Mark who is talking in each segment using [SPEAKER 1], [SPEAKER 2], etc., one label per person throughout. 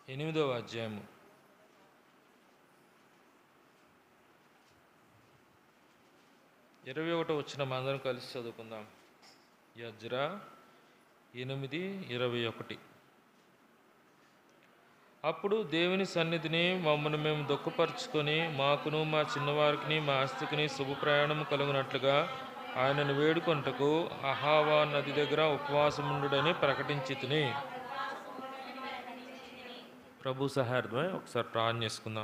[SPEAKER 1] ఎనిమిదవ అధ్యాయము ఇరవై ఒకటో వచ్చిన అందరం కలిసి చదువుకుందాం యజ్రా ఎనిమిది ఇరవై ఒకటి అప్పుడు దేవుని సన్నిధిని మమ్మల్ని మేము దుఃఖపరుచుకొని మాకును మా చిన్నవారికి మా ఆస్తికిని శుభ ప్రయాణం కలుగునట్లుగా ఆయనను వేడుకొంటకు అహావా నది దగ్గర ఉపవాసముండుడని ప్రకటించి తిని ప్రభు సహార్థమై ఒకసారి ప్రార్థన చేసుకుందాం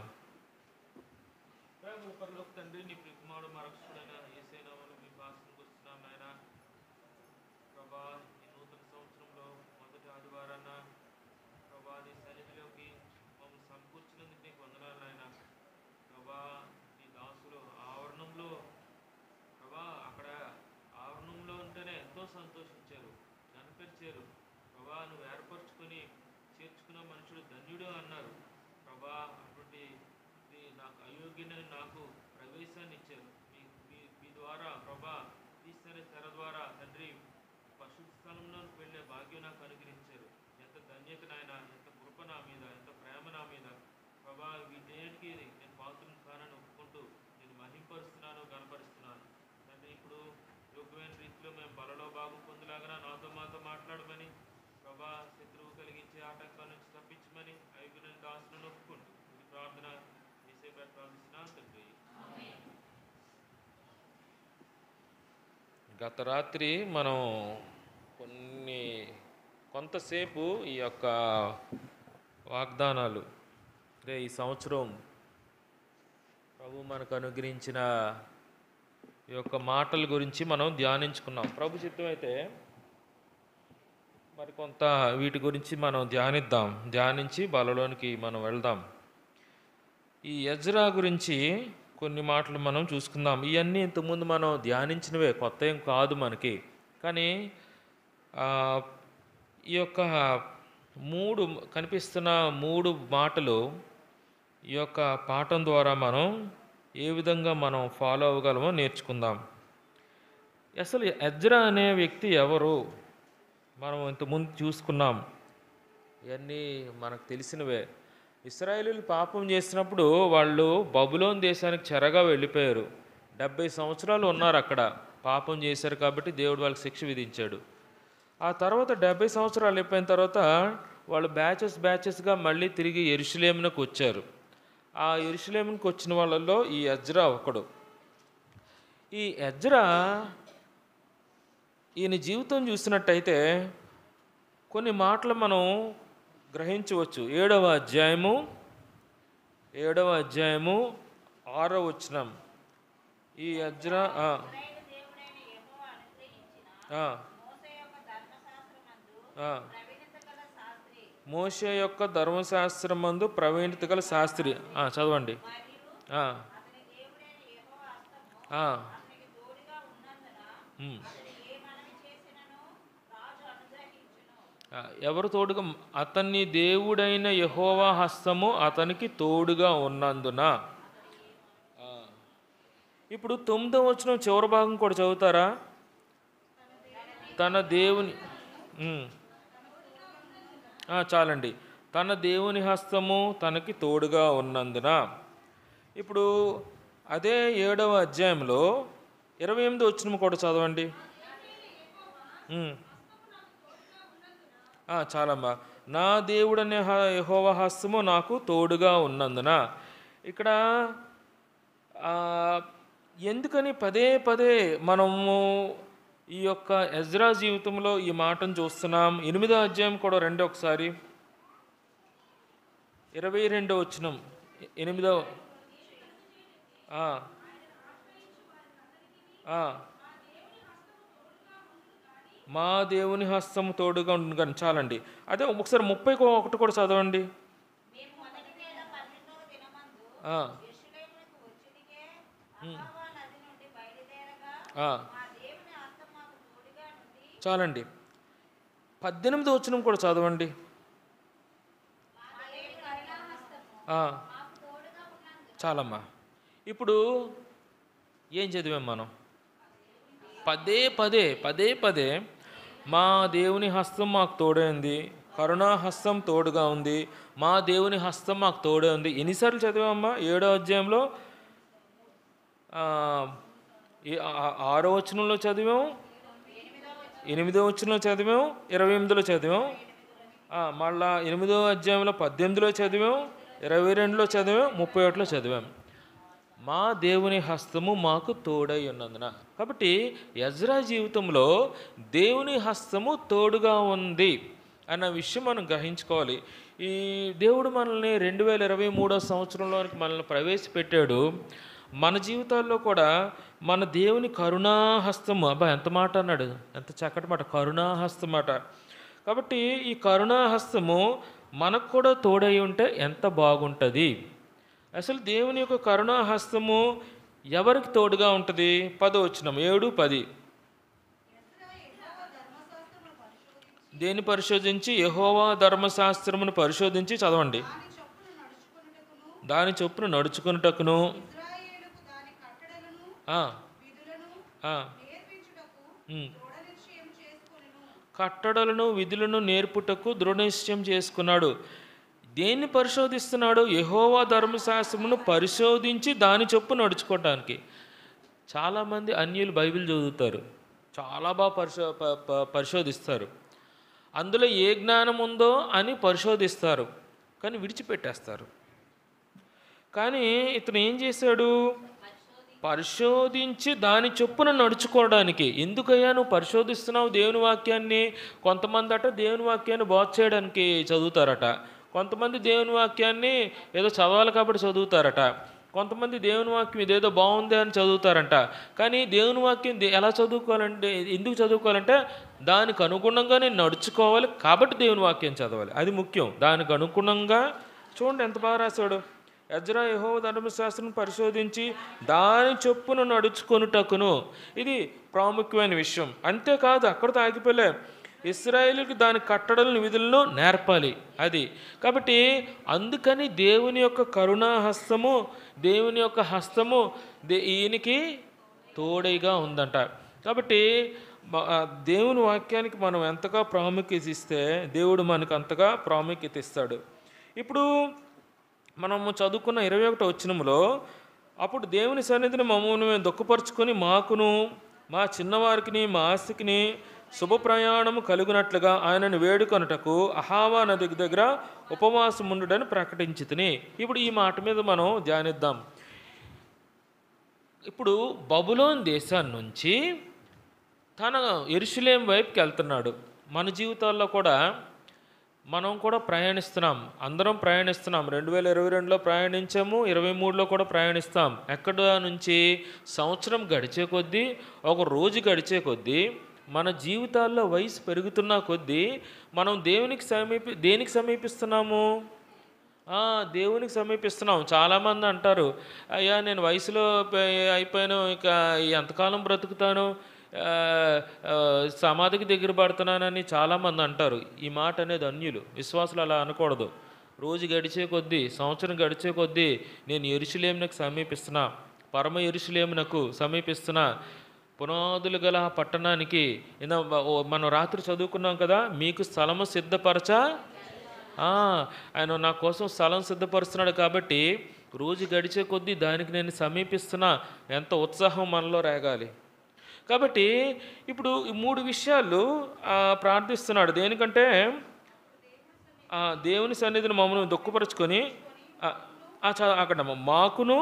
[SPEAKER 1] తండ్రి నీ ప్రికుమారుడు మరక్షుడైన ఏసైనామను మీ భాషకు వస్తున్నాం ఆయన ప్రభా ఈ నూతన సంవత్సరంలో మొదటి ఆదివారాన ప్రభా నీ సన్నిధిలోకి మమ్మల్ని సమకూర్చినందుకు నీకు వందనాలు నాయన ప్రభా నీ దాసులు ఆవరణంలో ప్రభా అక్కడ ఆవరణంలో ఉంటేనే ఎంతో సంతోషించారు కనిపించారు ప్రభా నువ్వు ఏర్పరచుకొని చేర్చుకున్న మనుషుడు ధన్యుడు అన్నారు ప్రభా అటువంటి ఇది నాకు అయోగ్యనని నాకు ప్రవేశాన్ని ఇచ్చారు మీ మీ మీ ద్వారా ప్రభా తీసిన తెర ద్వారా తండ్రి పశు స్థలంలోకి వెళ్ళే భాగ్యం నాకు అనుగ్రహించారు ఎంత ధన్యత నాయన ఎంత కృప నా మీద ఎంత ప్రేమ నా మీద ప్రభా వీటన్నిటికీ నేను పాత్రను కానని ఒప్పుకుంటూ నేను మహింపరుస్తున్నాను కనపరుస్తున్నాను తండ్రి ఇప్పుడు యోగ్యమైన రీతిలో మేము బలలో బాగు పొందలాగా నాతో మాతో మాట్లాడమని ప్రభా శత్రువు కలిగించే ఆటంకాల నుంచి తప్పించమని ఐగుణని దాసులను ఒప్పుకుంటూ ఇది ప్రార్థన చేసే ప్రార్థిస్తున్నాను తండ్రి గత రాత్రి మనం కొన్ని కొంతసేపు ఈ యొక్క వాగ్దానాలు అదే ఈ సంవత్సరం ప్రభు మనకు అనుగ్రహించిన ఈ యొక్క మాటల గురించి మనం ధ్యానించుకున్నాం ప్రభు చిత్తం అయితే మరి కొంత వీటి గురించి మనం ధ్యానిద్దాం ధ్యానించి బలలోనికి మనం వెళ్దాం ఈ యజ్రా గురించి కొన్ని మాటలు మనం చూసుకుందాం ఇవన్నీ ఇంతకుముందు మనం ధ్యానించినవే కొత్త ఏం కాదు మనకి కానీ ఆ, ఈ యొక్క మూడు కనిపిస్తున్న మూడు మాటలు ఈ యొక్క పాఠం ద్వారా మనం ఏ విధంగా మనం ఫాలో అవ్వగలమో నేర్చుకుందాం అసలు ఎజ్రా అనే వ్యక్తి ఎవరు మనం ఇంతకుముందు చూసుకున్నాం ఇవన్నీ మనకు తెలిసినవే ఇస్రాయేలీలు పాపం చేసినప్పుడు వాళ్ళు బబులోన్ దేశానికి చెరగా వెళ్ళిపోయారు డెబ్బై సంవత్సరాలు ఉన్నారు అక్కడ పాపం చేశారు కాబట్టి దేవుడు వాళ్ళకి శిక్ష విధించాడు ఆ తర్వాత డెబ్బై సంవత్సరాలు అయిపోయిన తర్వాత వాళ్ళు బ్యాచెస్ బ్యాచెస్గా మళ్ళీ తిరిగి ఎరుషులేమునకు వచ్చారు ఆ ఎరుషులేమునికి వచ్చిన వాళ్ళల్లో ఈ ఎజ్రా ఒకడు ఈ ఎజ్రా ఈయన జీవితం చూసినట్టయితే కొన్ని మాటలు మనం గ్రహించవచ్చు ఏడవ అధ్యాయము ఏడవ అధ్యాయము ఆరో వచనం ఈ అజ్రా ఆ, ఆ, ఆ. మోషే యొక్క ధర్మశాస్త్రమందు ప్రవీణత గల శాస్త్రి ఆ, చదవండి ఆ. ఆ. ఉమ్. ఆ, ఎవరు తోడుగా అతన్ని దేవుడైన యహోవా హస్తము అతనికి తోడుగా ఉన్నందున ఆ. ఇప్పుడు తొమ్మిదో వచ్చిన చివరి భాగం కూడా చదువుతారా తన దేవుని ఉమ్. ఆ, చాలండి తన దేవుని హస్తము తనకి తోడుగా ఉన్నందున ఇప్పుడు అదే ఏడవ అధ్యాయంలో ఇరవై ఎనిమిది వచ్చిన కూడా చదవండి ఉమ్. ఆ, చాలమ్మా నా దేవుడనే హ- యెహోవా హస్తము నాకు తోడుగా ఉన్నందున ఇక్కడ ఆ, ఎందుకని పదే పదే మనము ఈ యొక్క ఎజ్రా జీవితంలో ఈ మాటను చూస్తున్నాం ఎనిమిదో అధ్యాయం కూడా రెండు ఒకసారి ఇరవై రెండో వచ్చినం ఎనిమిదో ఆ. ఆ. మా దేవుని హస్తము తోడుగా ఉండు కానీ చాలండి అదే ఒకసారి ముప్పై ఒకటి కూడా చదవండి ఆ. ఉమ్. ఆ. చాలండి పద్దెనిమిది వచ్చిన కూడా చదవండి ఆ. చాలమ్మా ఇప్పుడు ఏం చదివాం మనం పదే పదే పదే పదే మా దేవుని హస్తం మాకు తోడైంది కరుణాహస్తం తోడుగా ఉంది మా దేవుని హస్తం మాకు తోడే ఉంది ఎన్నిసార్లు చదివామమ్మా ఏడో అధ్యాయంలో ఆ, ఈ ఆ- ఆరో వచనంలో చదివాం ఎనిమిదో వచనంలో చదివాం ఇరవై ఎనిమిదిలో చదివాం ఆ, మళ్ళా ఎనిమిదో అధ్యాయంలో పద్దెనిమిదిలో చదివాం ఇరవై రెండులో చదివాం ముప్పై ఒకటిలో చదివాం మా దేవుని హస్తము మాకు తోడై ఉన్నందున కాబట్టి యజ్రా జీవితంలో దేవుని హస్తము తోడుగా ఉంది అన్న విషయం మనం గ్రహించుకోవాలి ఈ దేవుడు మనల్ని రెండు వేల ఇరవై మూడో సంవత్సరంలోనికి మనల్ని ప్రవేశపెట్టాడు మన జీవితాల్లో కూడా మన దేవుని కరుణాహస్తము అబ్బా ఎంత మాట అన్నాడు ఎంత చక్కటి మాట కరుణాహస్తం మాట కాబట్టి ఈ కరుణాహస్తము మనకు కూడా తోడై ఉంటే ఎంత బాగుంటుంది అసలు దేవుని యొక్క కరుణాహస్తము ఎవరికి తోడుగా ఉంటుంది పదో వచ్చినాం ఏడు పది దేని పరిశోధించి యహోవా ధర్మశాస్త్రమును పరిశోధించి చదవండి దాని చొప్పున నడుచుకున్నటకును
[SPEAKER 2] ఇశ్రాయేలుకు దాని కట్టడలను
[SPEAKER 1] ఆ,
[SPEAKER 2] విధులను
[SPEAKER 1] ఆ,
[SPEAKER 2] నేర్పించుటకు
[SPEAKER 1] ఉమ్.
[SPEAKER 2] దృఢ నిశ్చయం చేసుకొనెను
[SPEAKER 1] కట్టడలను విధులను నేర్పుటకు దృఢనిశ్చయం చేసుకున్నాడు దేన్ని పరిశోధిస్తున్నాడు యహోవా ధర్మశాస్త్రమును పరిశోధించి దాని చొప్పు నడుచుకోవటానికి చాలామంది అన్యులు బైబిల్ చదువుతారు చాలా బాగా పరిశో ప- ప- పరిశోధిస్తారు అందులో ఏ జ్ఞానం ఉందో అని పరిశోధిస్తారు కానీ విడిచిపెట్టేస్తారు కానీ ఇతను ఏం చేశాడు పరిశోధించి దాని చొప్పున నడుచుకోవడానికి ఎందుకయ్యా నువ్వు పరిశోధిస్తున్నావు దేవుని వాక్యాన్ని కొంతమంది అట దేవుని వాక్యాన్ని బోధ చేయడానికి చదువుతారట కొంతమంది దేవుని వాక్యాన్ని ఏదో చదవాలి కాబట్టి చదువుతారట కొంతమంది దేవుని వాక్యం ఇదేదో బాగుంది అని చదువుతారంట కానీ దేవుని వాక్యం దే- ఎలా చదువుకోవాలంటే ఎందుకు చదువుకోవాలంటే దానికి అనుగుణంగా నేను నడుచుకోవాలి కాబట్టి దేవుని వాక్యం చదవాలి అది ముఖ్యం దానికి అనుగుణంగా చూడండి ఎంత బాగా రాశాడు ఎజ్రా యహో ధర్మశాస్త్రం పరిశోధించి దాని చొప్పున నడుచుకొనుటకును ఇది ప్రాముఖ్యమైన విషయం అంతేకాదు అక్కడితో ఆగిపోలే ఇస్రాయేలుకి దాని కట్టడలను విధులను నేర్పాలి అది కాబట్టి అందుకని దేవుని యొక్క కరుణా హస్తము దేవుని యొక్క హస్తము దే ఈయనకి తోడైగా ఉందంట కాబట్టి మ- ఆ దేవుని వాక్యానికి మనం ఎంతగా ప్రాముఖ్యత ఇస్తే దేవుడు మనకు అంతగా ప్రాముఖ్యత ఇస్తాడు ఇప్పుడు మనము చదువుకున్న ఇరవై ఒకటో వచ్చినములో అప్పుడు దేవుని సన్నిధిని మమ్మల్ని మేము దుఃఖపరుచుకొని మాకును మా చిన్నవారికిని మా ఆస్తికిని శుభ ప్రయాణము కలుగునట్లుగా ఆయనను వేడుకొనుటకు అహావా నది దగ్గర ఉపవాసం ఉండుడని ప్రకటించి ఇప్పుడు ఈ మాట మీద మనం ధ్యానిద్దాం ఇప్పుడు బబులోన్ దేశాన్ని నుంచి తన ఎరుషులేం వైపుకి వెళ్తున్నాడు మన జీవితాల్లో కూడా మనం కూడా ప్రయాణిస్తున్నాం అందరం ప్రయాణిస్తున్నాం రెండు వేల ఇరవై రెండులో ప్రయాణించాము ఇరవై మూడులో కూడా ప్రయాణిస్తాం ఎక్కడ నుంచి సంవత్సరం గడిచే కొద్దీ ఒక రోజు గడిచే కొద్దీ మన జీవితాల్లో వయసు పెరుగుతున్న కొద్దీ మనం దేవునికి సమీపి దేనికి సమీపిస్తున్నాము ఆ, దేవునికి సమీపిస్తున్నాం చాలామంది అంటారు అయ్యా నేను వయసులో ప- అయిపోయాను ఇక ఎంతకాలం బ్రతుకుతాను ఆ, ఆ, సమాధికి దగ్గర పడుతున్నానని చాలామంది అంటారు ఈ మాట అనేది అన్యులు విశ్వాసులు అలా అనకూడదు రోజు గడిచే కొద్దీ సంవత్సరం గడిచే కొద్దీ నేను ఎరుషులేమునకు సమీపిస్తున్నా పరమ ఎరుషులేమునకు సమీపిస్తున్నా పునాదులు గల ఆ పట్టణానికి ఇందా ఓ- మనం రాత్రి చదువుకున్నాం కదా మీకు స్థలము సిద్ధపరచ ఆ, ఆయన నా కోసం స్థలం సిద్ధపరుస్తున్నాడు కాబట్టి రోజు గడిచే కొద్దీ దానికి నేను సమీపిస్తున్నా ఎంత ఉత్సాహం మనలో రేగాలి కాబట్టి ఇప్పుడు ఈ మూడు విషయాలు ఆ, ప్రార్థిస్తున్నాడు దేనికంటే ఆ, దేవుని సన్నిధిని మమ్మల్ని దుఃఖపరుచుకొని ఆ, ఆ, చ- అక్కడ మాకును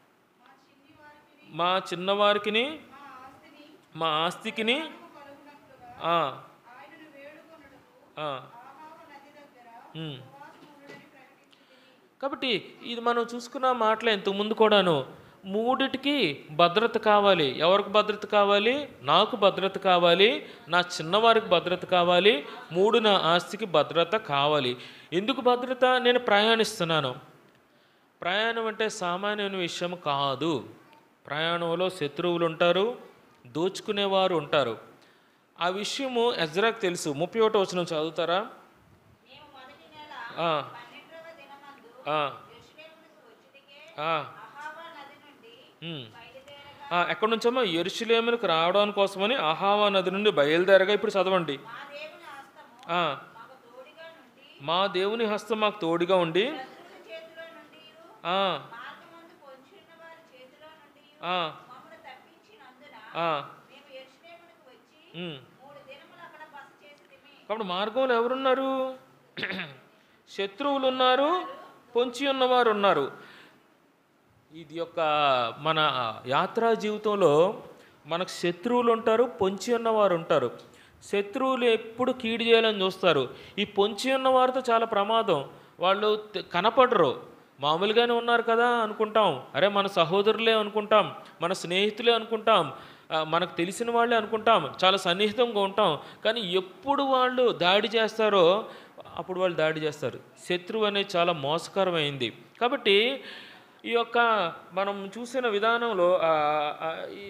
[SPEAKER 1] మా చిన్నవారికిని మా ఆస్తికిని ఆ,
[SPEAKER 2] ఆయనను వేడుకొనుటకు
[SPEAKER 1] ఆ,
[SPEAKER 2] ఆహావ నది దగ్గర
[SPEAKER 1] ఉమ్.
[SPEAKER 2] ఉపవాసం ఉండుడని ప్రకటించి
[SPEAKER 1] కాబట్టి ఇది మనం చూసుకున్న మాటలే ఇంతకు ముందు కూడాను మూడిటికి భద్రత కావాలి ఎవరికి భద్రత కావాలి నాకు భద్రత కావాలి నా చిన్నవారికి భద్రత కావాలి మూడు నా ఆస్తికి భద్రత కావాలి ఎందుకు భద్రత నేను ప్రయాణిస్తున్నాను ప్రయాణం అంటే సామాన్యమైన విషయం కాదు ప్రయాణంలో శత్రువులు ఉంటారు దోచుకునేవారు ఉంటారు ఆ విషయము ఎజ్రాకు తెలుసు ముప్పై ఒకటో వచ్చిన చదువుతారా
[SPEAKER 2] మేము మొదటి నెల
[SPEAKER 1] ఆ,
[SPEAKER 2] పన్నెండవ దినమందు
[SPEAKER 1] ఆ,
[SPEAKER 2] యెరూషలేమునకు వచ్చుటకే
[SPEAKER 1] ఆ,
[SPEAKER 2] అహావా నది నుండి
[SPEAKER 1] ఉమ్.
[SPEAKER 2] బయలుదేరగా
[SPEAKER 1] ఆ, ఎక్కడి నుంచమ్మా ఎరుషులేమునికి రావడానికి కోసమని అహావా నది నుండి బయలుదేరగా ఇప్పుడు చదవండి
[SPEAKER 2] మా దేవుని హస్తము
[SPEAKER 1] ఆ,
[SPEAKER 2] మాకు తోడుగా నుండి
[SPEAKER 1] మా దేవుని హస్తం మాకు తోడుగా ఉండి
[SPEAKER 2] శత్రువుల చేతిలో నుండి
[SPEAKER 1] ఆ,
[SPEAKER 2] మార్గమందు పొంచున్న వారి చేతిలో నుండి
[SPEAKER 1] ఆ,
[SPEAKER 2] మమ్మల్ని తప్పించినందున
[SPEAKER 1] ఆ,
[SPEAKER 2] మేము ఎరుషలేమునకు వచ్చి
[SPEAKER 1] ఉమ్.
[SPEAKER 2] మూడు దినములు అక్కడ బస చేసితిమి
[SPEAKER 1] కాబట్టి మార్గంలో ఎవరున్నారు శత్రువులు ఉన్నారు పొంచి ఉన్నవారు ఉన్నారు ఇది యొక్క మన యాత్రా జీవితంలో మనకు శత్రువులు ఉంటారు పొంచి ఉన్నవారు ఉంటారు శత్రువులు ఎప్పుడు కీడు చేయాలని చూస్తారు ఈ పొంచి ఉన్న వారితో చాలా ప్రమాదం వాళ్ళు తె- కనపడరు మామూలుగానే ఉన్నారు కదా అనుకుంటాం అరే మన సహోదరులే అనుకుంటాం మన స్నేహితులే అనుకుంటాం ఆ, మనకు తెలిసిన వాళ్ళే అనుకుంటాం చాలా సన్నిహితంగా ఉంటాం కానీ ఎప్పుడు వాళ్ళు దాడి చేస్తారో అప్పుడు వాళ్ళు దాడి చేస్తారు శత్రువు అనేది చాలా మోసకరమైంది కాబట్టి ఈ యొక్క మనం చూసిన విధానంలో ఆ, ఆ, ఈ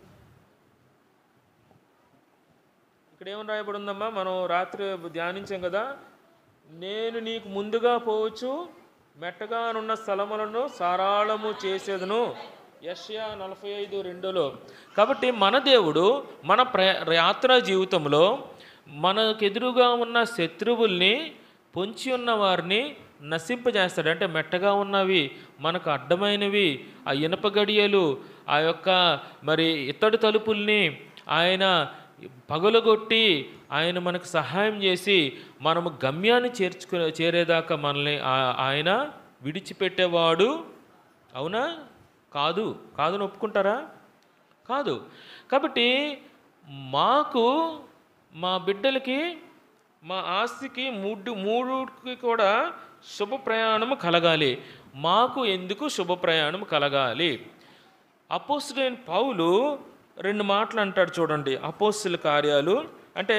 [SPEAKER 1] ఇక్కడ ఏమని రాయబడి ఉందమ్మా మనం రాత్రి ధ్యానించాం కదా నేను నీకు ముందుగా పోవచ్చు మెట్టగానున్న స్థలములను సారాళము చేసేదను యష్యా నలభై ఐదు రెండులో కాబట్టి మన దేవుడు మన ప్ర యాత్రా జీవితంలో మనకెదురుగా ఉన్న శత్రువుల్ని పొంచి ఉన్న వారిని నశింపజేస్తాడు అంటే మెట్టగా ఉన్నవి మనకు అడ్డమైనవి ఆ ఇనప గడియలు ఆ యొక్క మరి ఇత్తడి తలుపుల్ని ఆయన పగలగొట్టి ఆయన మనకు సహాయం చేసి మనము గమ్యాన్ని చేర్చుకునే చేరేదాకా మనల్ని ఆ- ఆయన విడిచిపెట్టేవాడు అవునా కాదు కాదని ఒప్పుకుంటారా కాదు కాబట్టి మాకు మా బిడ్డలకి మా ఆస్తికి మూడు మూడుకి కూడా శుభ ప్రయాణము కలగాలి మాకు ఎందుకు శుభ ప్రయాణం కలగాలి అపోస్తుడైన పౌలు రెండు మాటలు అంటాడు చూడండి అపోస్తుల కార్యాలు అంటే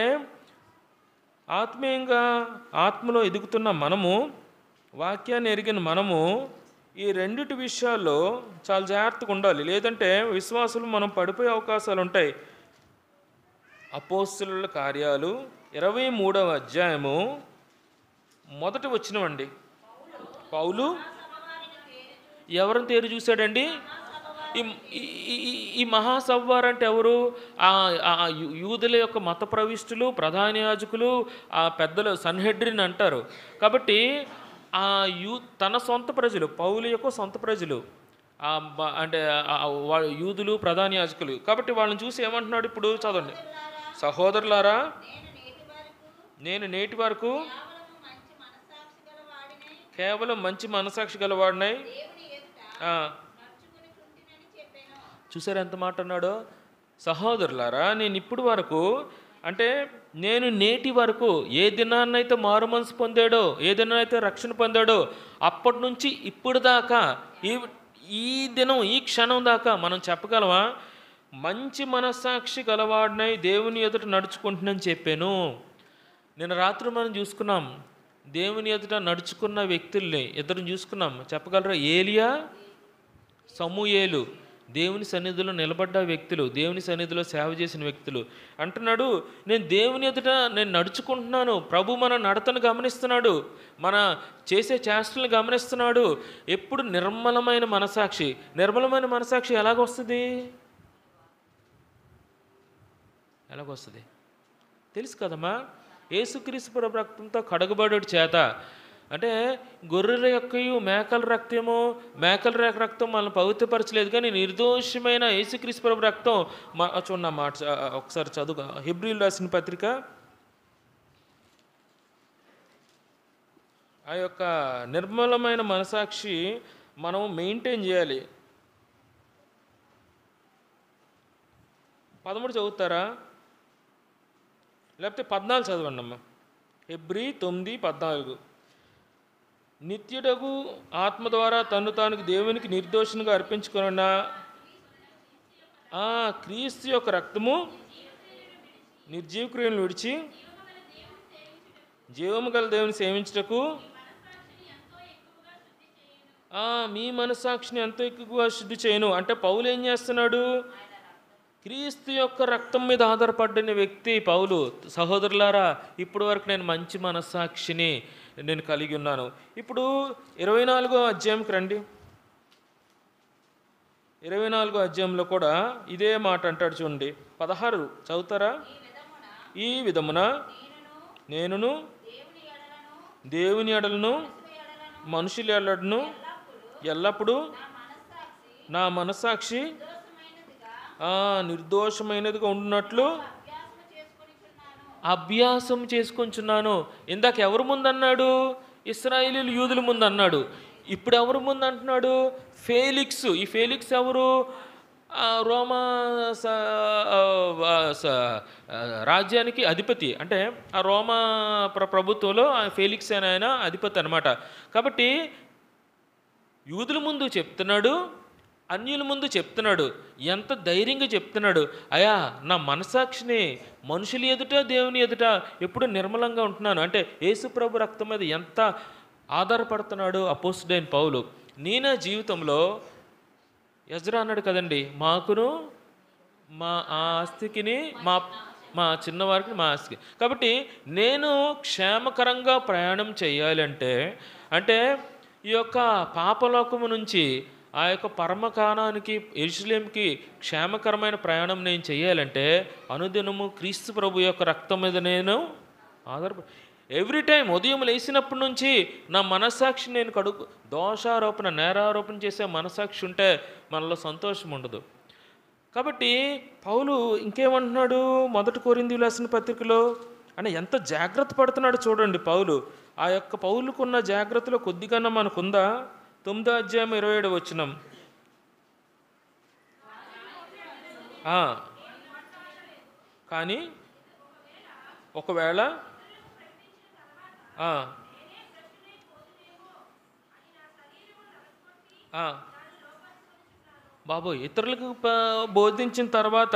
[SPEAKER 1] ఆత్మీయంగా ఆత్మలో ఎదుగుతున్న మనము వాక్యాన్ని ఎరిగిన మనము ఈ రెండిటి విషయాల్లో చాలా జాగ్రత్తగా ఉండాలి లేదంటే విశ్వాసులు మనం పడిపోయే అవకాశాలు ఉంటాయి అపోస్తుల కార్యాలు ఇరవై మూడవ అధ్యాయము మొదటి వచ్చినవండి పౌలు ఎవరిని తేరు చూశాడండి ఈ ఈ- ఈ- ఈ మహాసవ్వార్ అంటే ఎవరు ఆ ఆ యూ- యూదుల యొక్క మత ప్రవిష్టులు ప్రధాన యాజకులు ఆ పెద్దలు సన్హెడ్రిన్ అంటారు కాబట్టి ఆ యూ తన సొంత ప్రజలు పౌలు యొక్క సొంత ప్రజలు ఆ బ- అంటే ఆ వా- యూదులు ప్రధాన యాజకులు కాబట్టి వాళ్ళని చూసి ఏమంటున్నాడు ఇప్పుడు చదవండి సహోదరులారా
[SPEAKER 2] నేను నేటి వరకు
[SPEAKER 1] నేను నేటి వరకు
[SPEAKER 2] కేవలము మంచి మనస్సాక్షి గల వాడినై
[SPEAKER 1] కేవలం మంచి మనసాక్షి గలవాడినాయి
[SPEAKER 2] దేవుని ఎదుట
[SPEAKER 1] ఆ,
[SPEAKER 2] నడుచుకుని కుంటినని చెప్పాను
[SPEAKER 1] చూసారు ఎంత మాట అన్నాడో సహోదరులారా నేను ఇప్పుడు వరకు అంటే నేను నేటి వరకు ఏ దినాన్నైతే మారు మనసు పొందాడో ఏ దినాన్నైతే రక్షణ పొందాడో అప్పటి నుంచి ఇప్పుడు దాకా ఈ ఈ దినం ఈ క్షణం దాకా మనం చెప్పగలమా మంచి మనస్సాక్షి గలవాడినై దేవుని ఎదుట నడుచుకుంటున్నాను చెప్పాను నిన్న రాత్రి మనం చూసుకున్నాం దేవుని ఎదుట నడుచుకున్న వ్యక్తుల్ని ఇద్దరు చూసుకున్నాం చెప్పగలరా ఏలియా సమూయేలు దేవుని సన్నిధిలో నిలబడ్డ వ్యక్తులు దేవుని సన్నిధిలో సేవ చేసిన వ్యక్తులు అంటున్నాడు నేను దేవుని ఎదుట నేను నడుచుకుంటున్నాను ప్రభు మన నడతను గమనిస్తున్నాడు మన చేసే చేష్టలను గమనిస్తున్నాడు ఎప్పుడు నిర్మలమైన మనసాక్షి నిర్మలమైన మనసాక్షి ఎలాగొస్తుంది ఎలాగొస్తుంది తెలుసు కదమ్మా ఏసుక్రీస్తు ప్రభు రక్తంతో కడగబడు చేత అంటే గొర్రెల యొక్కయు మేకల రక్తము మేకల రేఖ రక్తం మనల్ని పవిత్రపరచలేదు కానీ నిర్దోషమైన యేసుక్రీస్తు ప్రభు రక్తం మా చూడండి ఆ మాట చ- ఒకసారి చదువు హిబ్రిల్ రాసిన పత్రిక ఆ యొక్క నిర్మలమైన మనసాక్షి మనం మెయింటైన్ చేయాలి పదమూడు చదువుతారా లేకపోతే పద్నాలుగు చదవండి అమ్మ ఎబ్రి తొమ్మిది పద్నాలుగు నిత్యుడగు ఆత్మ ద్వారా తను తాను దేవునికి నిర్దోషంగా అర్పించుకున్న ఆ క్రీస్తు యొక్క రక్తము నిర్జీవక్రియలను విడిచి జీవము గల దేవుని సేవించుటకు ఆ, మీ మనసాక్షిని ఎంతో ఎక్కువగా శుద్ధి చేయను అంటే పౌలు ఏం చేస్తున్నాడు క్రీస్తు యొక్క రక్తం మీద ఆధారపడిన వ్యక్తి పౌలు సహోదరులారా ఇప్పటి వరకు నేను మంచి మనస్సాక్షిని నేను కలిగి ఉన్నాను ఇప్పుడు ఇరవై నాలుగో అధ్యాయంకి రండి ఇరవై నాలుగో అధ్యాయంలో కూడా ఇదే మాట అంటాడు చూడండి పదహారు చదువుతారా ఈ విధమున నేనును
[SPEAKER 2] దేవుని ఎడలను
[SPEAKER 1] దేవుని ఎడలను
[SPEAKER 2] ఎడలను
[SPEAKER 1] మనుషుల ఎడలను
[SPEAKER 2] ఎల్లప్పుడూ
[SPEAKER 1] ఎల్లప్పుడూ
[SPEAKER 2] నా మనస్సాక్షి
[SPEAKER 1] నా మనసాక్షి
[SPEAKER 2] దోషమైనదిగా
[SPEAKER 1] ఆ, నిర్దోషమైనదిగా ఉండునట్లు
[SPEAKER 2] అభ్యాసము చేసుకొనిచున్నాను
[SPEAKER 1] అభ్యాసం చేసుకొంచున్నాను ఇందాక ఎవరి ముందు అన్నాడు ఇస్రాయేలీలు యూదుల ముందు అన్నాడు ఇప్పుడు ఎవరి ముందు అంటున్నాడు ఫేలిక్స్ ఈ ఫేలిక్స్ ఎవరు ఆ, రోమా స- ఆ, స- ఆ, రాజ్యానికి అధిపతి అంటే ఆ రోమా ప్ర ప్రభుత్వంలో ఆ ఫేలిక్స్ అనే ఆయన అధిపతి అనమాట కాబట్టి యూదుల ముందు చెప్తున్నాడు అన్యుల ముందు చెప్తున్నాడు ఎంత ధైర్యంగా చెప్తున్నాడు అయా నా మనసాక్షిని మనుషుల ఎదుట దేవుని ఎదుట ఎప్పుడు నిర్మలంగా ఉంటున్నాను అంటే యేసుప్రభు రక్తం మీద ఎంత ఆధారపడుతున్నాడు అపోస్డైన్ పౌలు నీ నా జీవితంలో ఎజ్రా అన్నాడు కదండి మాకును మా ఆ ఆస్తికిని మా మా చిన్నవారికి మా ఆస్తికి కాబట్టి నేను క్షేమకరంగా ప్రయాణం చేయాలంటే అంటే ఈ యొక్క పాపలోకము నుంచి ఆ యొక్క పరమకాణానికి ఎరుసలేంకి క్షేమకరమైన ప్రయాణం నేను చేయాలంటే అనుదినము క్రీస్తు ప్రభు యొక్క రక్తం మీద నేను ఆధారపడి ఎవ్రీ టైం ఉదయం లేచినప్పటి నుంచి నా మనస్సాక్షి నేను కడుగు దోషారోపణ నేరారోపణ చేసే మనస్సాక్షి ఉంటే మనలో సంతోషం ఉండదు కాబట్టి పౌలు ఇంకేమంటున్నాడు మొదటి కోరింది రాసిన పత్రికలో అని ఎంత జాగ్రత్త పడుతున్నాడు చూడండి పౌలు ఆ యొక్క పౌలుకున్న జాగ్రత్తలో కొద్దిగా మనకుందా తొమ్మిదో అధ్యాయం ఇరవై ఏడు వచ్చినాం కానీ ఒకవేళ ఆ, ఆ. బాబు ఇతరులకు ప- బోధించిన తర్వాత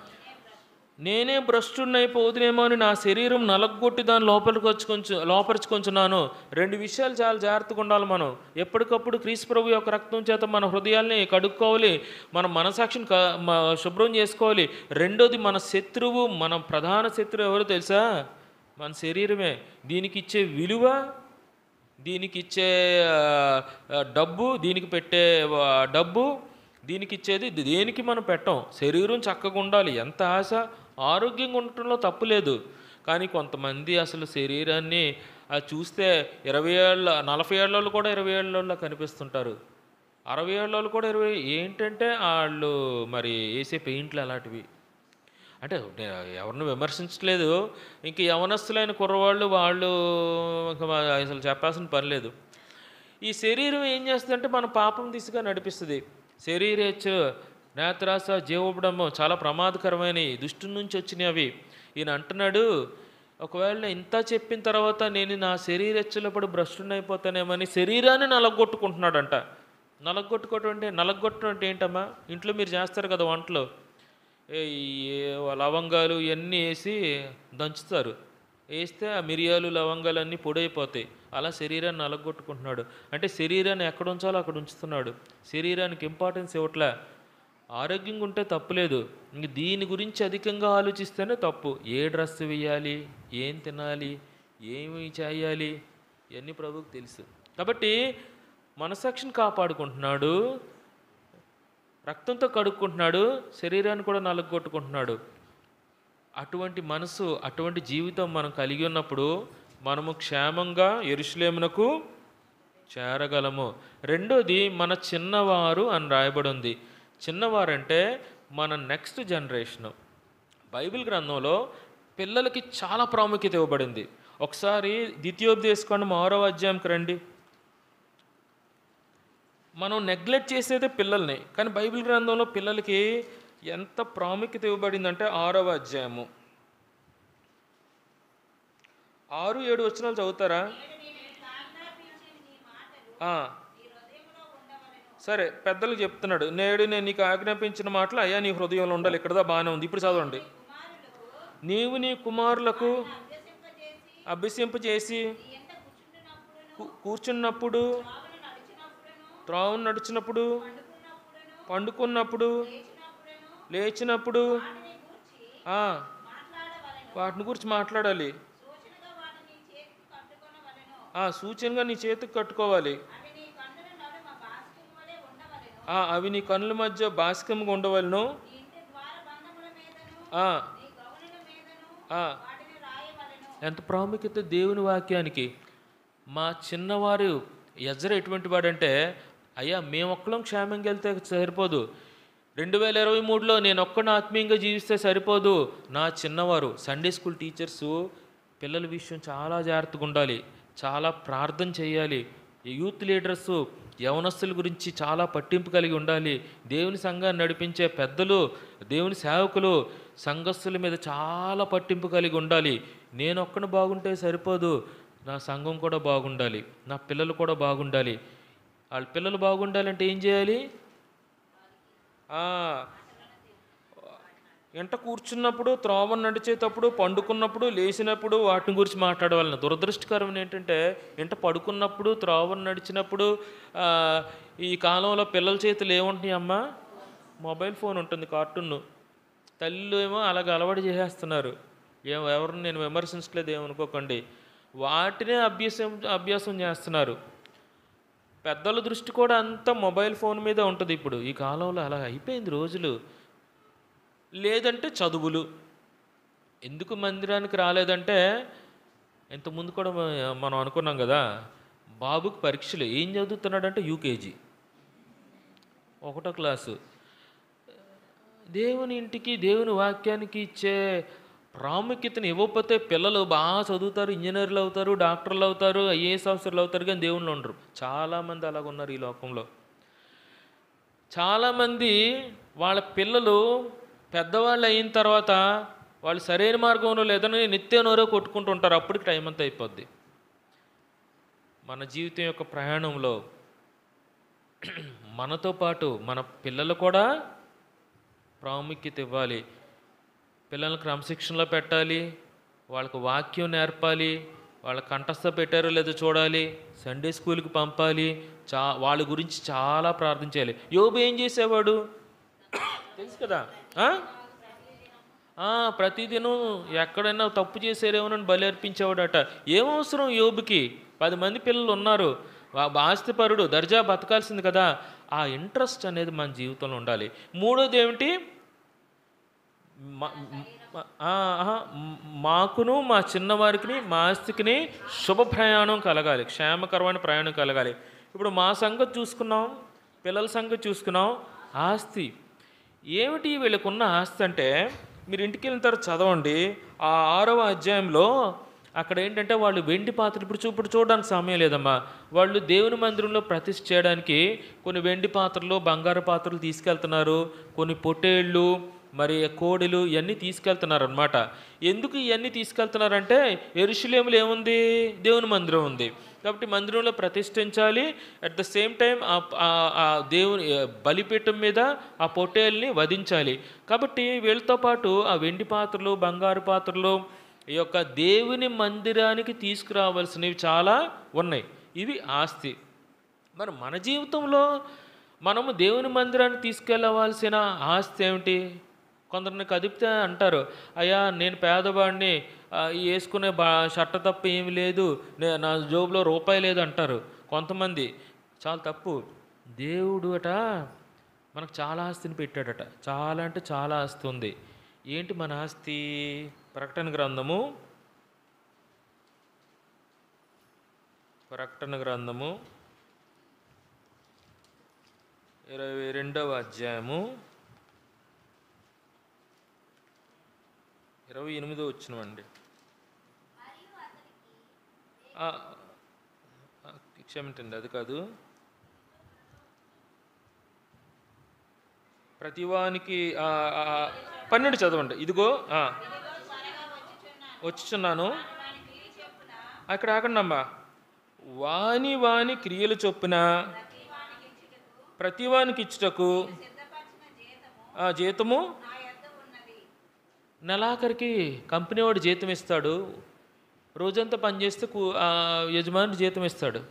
[SPEAKER 1] నేనే భ్రష్టున్నైపోతునేమో అని నా శరీరం నలగొట్టి దాన్ని లోపలికి వచ్చుకొంచు లోపరుచుకొంచున్నాను రెండు విషయాలు చాలా జాగ్రత్తగా ఉండాలి మనం ఎప్పటికప్పుడు క్రీస్తు ప్రభు యొక్క రక్తం చేత మన హృదయాల్ని కడుక్కోవాలి మన మనసాక్షిని క మ- శుభ్రం చేసుకోవాలి రెండోది మన శత్రువు మన ప్రధాన శత్రువు ఎవరో తెలుసా మన శరీరమే దీనికి ఇచ్చే విలువ దీనికి ఇచ్చే ఆ, ఆ, డబ్బు దీనికి పెట్టే ఆ, డబ్బు దీనికి ఇచ్చేది ది- దేనికి మనం పెట్టం శరీరం చక్కగా ఉండాలి ఎంత ఆశ ఆరోగ్యంగా ఉండటంలో తప్పు లేదు కానీ కొంతమంది అసలు శరీరాన్ని అది చూస్తే ఇరవై ఏళ్ళ నలభై ఏళ్ళలో కూడా ఇరవై ఏళ్ళలో కనిపిస్తుంటారు అరవై ఏళ్ళలో కూడా ఇరవై ఏంటంటే వాళ్ళు మరి వేసే పెయింట్లు అలాంటివి అంటే నేను ఎవరిని విమర్శించట్లేదు ఇంక యవనస్తులైన కుర్రవాళ్ళు వాళ్ళు ఇంక మా- అసలు చెప్పాల్సిన పని లేదు ఈ శరీరం ఏం చేస్తుందంటే మన పాపం దిశగా నడిపిస్తుంది శరీరేచ్ఛ నేత్రాస జీవపడము చాలా ప్రమాదకరమైనవి దుష్టు నుంచి వచ్చినవి అవి ఈయన అంటున్నాడు ఒకవేళ నేను ఇంత చెప్పిన తర్వాత నేను నా శరీరెచ్చలప్పుడు భ్రష్టునైపోతానేమని శరీరాన్ని నలగొట్టుకుంటున్నాడంట నలగొట్టుకోవటం అంటే నలగొట్టడం అంటే ఏంటమ్మా ఇంట్లో మీరు చేస్తారు కదా వంటలు ఏ ఈ లవంగాలు ఇవన్నీ వేసి దంచుతారు వేస్తే ఆ మిరియాలు లవంగాలు అన్నీ పొడైపోతాయి అలా శరీరాన్ని నలగొట్టుకుంటున్నాడు అంటే శరీరాన్ని ఎక్కడ ఉంచాలో అక్కడ ఉంచుతున్నాడు శరీరానికి ఇంపార్టెన్స్ ఇవ్వట్లే ఆరోగ్యంగా ఉంటే తప్పులేదు ఇంక దీని గురించి అధికంగా ఆలోచిస్తేనే తప్పు ఏ డ్రెస్ వేయాలి ఏం తినాలి ఏమి చేయాలి ఇవన్నీ ప్రభువుకు తెలుసు కాబట్టి మనసాక్షిని కాపాడుకుంటున్నాడు రక్తంతో కడుక్కుంటున్నాడు శరీరాన్ని కూడా నలగొట్టుకుంటున్నాడు అటువంటి మనసు అటువంటి జీవితం మనం కలిగి ఉన్నప్పుడు మనము క్షేమంగా ఎరుషులేమునకు చేరగలము రెండోది మన చిన్నవారు అని రాయబడి ఉంది చిన్నవారంటే మన నెక్స్ట్ జనరేషన్ బైబిల్ గ్రంథంలో పిల్లలకి చాలా ప్రాముఖ్యత ఇవ్వబడింది ఒకసారి ద్వితీయోపదేశకాండం ఆరో అధ్యాయంకి రండి మనం నెగ్లెక్ట్ చేసేదే పిల్లల్ని కానీ బైబిల్ గ్రంథంలో పిల్లలకి ఎంత ప్రాముఖ్యత ఇవ్వబడిందంటే ఆరవ అధ్యాయము ఆరు ఏడు వచనాలు చదువుతారా ఆ. సరే పెద్దలు చెప్తున్నాడు నేడు నేను నీకు ఆజ్ఞాపించిన మాటలు అయ్యా నీ హృదయంలో ఉండాలి ఇక్కడదా బాగానే ఉంది ఇప్పుడు చదవండి నీవు నీ కుమారులకు అభ్యసింపజేసి కు- కూర్చున్నప్పుడు త్రావును నడిచినప్పుడు పండుకున్నప్పుడు లేచినప్పుడు ఆ, వాటిని గురించి మాట్లాడాలి ఆ, సూచనగా నీ చేతికి కట్టుకోవాలి ఆ, అవి నీ కన్నుల మధ్య బాసికంగా ఉండవలను ఆ, ఆ. ఎంత ప్రాముఖ్యత దేవుని వాక్యానికి మా చిన్నవారు ఎజ్ర ఎటువంటి వాడంటే అయ్యా మేము ఒక్కలం క్షేమంగా వెళ్తే సరిపోదు రెండు వేల ఇరవై మూడులో నేను ఒక్కడిని ఆత్మీయంగా జీవిస్తే సరిపోదు నా చిన్నవారు సండే స్కూల్ టీచర్సు పిల్లల విషయం చాలా జాగ్రత్తగా ఉండాలి చాలా ప్రార్థన చేయాలి యూత్ లీడర్స్ యవనస్తుల గురించి చాలా పట్టింపు కలిగి ఉండాలి దేవుని సంఘాన్ని నడిపించే పెద్దలు దేవుని సేవకులు సంఘస్థుల మీద చాలా పట్టింపు కలిగి ఉండాలి నేను ఒక్కని బాగుంటే సరిపోదు నా సంఘం కూడా బాగుండాలి నా పిల్లలు కూడా బాగుండాలి వాళ్ళ పిల్లలు బాగుండాలంటే ఏం చేయాలి ఆ, ఎంట కూర్చున్నప్పుడు త్రోవ నడిచేటప్పుడు పండుకున్నప్పుడు లేచినప్పుడు వాటిని గురించి మాట్లాడవాలని దురదృష్టకరం ఏంటంటే ఎంట పడుకున్నప్పుడు త్రోవ నడిచినప్పుడు ఆ, ఈ కాలంలో పిల్లల చేతులు ఏముంటున్నాయి అమ్మా మొబైల్ ఫోన్ ఉంటుంది కార్టూన్ తల్లు ఏమో అలాగ అలవాటు చేసేస్తున్నారు ఏం ఎవరిని నేను విమర్శించలేదు ఏమనుకోకండి వాటినే అభ్యాసం అభ్యాసం చేస్తున్నారు పెద్దల దృష్టి కూడా అంతా మొబైల్ ఫోన్ మీద ఉంటుంది ఇప్పుడు ఈ కాలంలో అలా అయిపోయింది రోజులు లేదంటే చదువులు ఎందుకు మందిరానికి రాలేదంటే ఇంతకుముందు కూడా మ- మనం అనుకున్నాం కదా బాబుకి పరీక్షలు ఏం చదువుతున్నాడంటే యూకేజీ ఒకటో క్లాసు దేవుని ఇంటికి దేవుని వాక్యానికి ఇచ్చే ప్రాముఖ్యతను ఇవ్వకపోతే పిల్లలు బాగా చదువుతారు ఇంజనీర్లు అవుతారు డాక్టర్లు అవుతారు ఐఏఎస్ ఆఫీసర్లు అవుతారు కానీ దేవుళ్ళు ఉండరు చాలామంది అలాగ ఉన్నారు ఈ లోకంలో చాలామంది వాళ్ళ పిల్లలు పెద్దవాళ్ళు అయిన తర్వాత వాళ్ళు సరైన మార్గంలో లేదని నిత్యనోరో కొట్టుకుంటూ ఉంటారు అప్పటికి టైం అంతా అయిపోద్ది మన జీవితం యొక్క ప్రయాణంలో మనతో పాటు మన పిల్లలు కూడా ప్రాముఖ్యత ఇవ్వాలి పిల్లల్ని క్రమశిక్షణలో పెట్టాలి వాళ్ళకు వాక్యం నేర్పాలి వాళ్ళ కంఠస్థ పెట్టారో లేదో చూడాలి సండే స్కూల్కి పంపాలి చా వాళ్ళ గురించి చాలా ప్రార్థన చేయాలి యోబు ఏం చేసేవాడు తెలుసు కదా ఆ? ఆ, ప్రతిదినం ఎక్కడైనా తప్పు చేసారేమోనని బలి అర్పించేవాడట ఏమవసరం యోబుకి పది మంది పిల్లలు ఉన్నారు వా- ఆస్తిపరుడు దర్జా బతకాల్సింది కదా ఆ ఇంట్రెస్ట్ అనేది మన జీవితంలో ఉండాలి మూడోది ఏమిటి మా- మా- ఆ, ఆహా, మ్- మాకును మా చిన్నవారికి మా ఆస్తికిని శుభ ప్రయాణం కలగాలి క్షేమకరమైన ప్రయాణం కలగాలి ఇప్పుడు మా సంగతి చూసుకున్నాం పిల్లల సంగతి చూసుకున్నాం ఆస్తి ఏమిటి వీళ్ళకున్న ఆస్తి అంటే మీరు ఇంటికి వెళ్ళిన తర్వాత చదవండి ఆ ఆరవ అధ్యాయంలో అక్కడ ఏంటంటే వాళ్ళు వెండి పాత్రలు ఇప్పుడు చూ- ఇప్పుడు చూడడానికి సమయం లేదమ్మా వాళ్ళు దేవుని మందిరంలో ప్రతిష్ఠ చేయడానికి కొన్ని వెండి పాత్రలు బంగారు పాత్రలు తీసుకెళ్తున్నారు కొన్ని పొట్టేళ్ళు మరి కోడెలు ఇవన్నీ తీసుకెళ్తున్నారు అనమాట ఎందుకు ఇవన్నీ తీసుకెళ్తున్నారంటే ఎరుషులేములు ఏముంది దేవుని మందిరం ఉంది కాబట్టి మందిరంలో ప్రతిష్ఠించాలి అట్ ద సేమ్ టైం ఆ దేవుని ఆ బలిపీఠం మీద ఆ పొట్టేల్ని వధించాలి కాబట్టి వీళ్ళతో పాటు ఆ వెండి పాత్రలు బంగారు పాత్రలు ఈ యొక్క దేవుని మందిరానికి తీసుకురావాల్సినవి చాలా ఉన్నాయి ఇవి ఆస్తి మరి మన జీవితంలో మనము దేవుని మందిరానికి తీసుకెళ్ళవలసిన ఆస్తి ఏమిటి కొందరిని కదిపితే అంటారు అయ్యా నేను పేదవాడిని ఆ, ఈ వేసుకునే బా షర్ట తప్ప ఏమి లేదు నే- నా జోబులో రూపాయి లేదు అంటారు కొంతమంది చాలా తప్పు దేవుడు అట మనకు చాలా ఆస్తిని పెట్టాడట చాలా అంటే చాలా ఆస్తి ఉంది ఏంటి మన ఆస్తి ప్రకటన గ్రంథము ప్రకటన గ్రంథము ఇరవై రెండవ అధ్యాయము ఇరవై ఎనిమిదో వచ్చినవండి ఆ, ఆ, క్షమించండి అది కాదు ప్రతివానికి ఆ, ఆ, పన్నెండు చదవండి ఇదిగో ఆ, వచ్చుచున్నాను అక్కడ ఆకండి అమ్మా వాని వాని క్రియలు చొప్పున ప్రతివానికి ఇచ్చుటకు ఆ జీతము నెలాఖరికి కంపెనీ వాడు జీతం ఇస్తాడు రోజంతా పనిచేస్తే కు- ఆ యజమాని జీతం ఇస్తాడు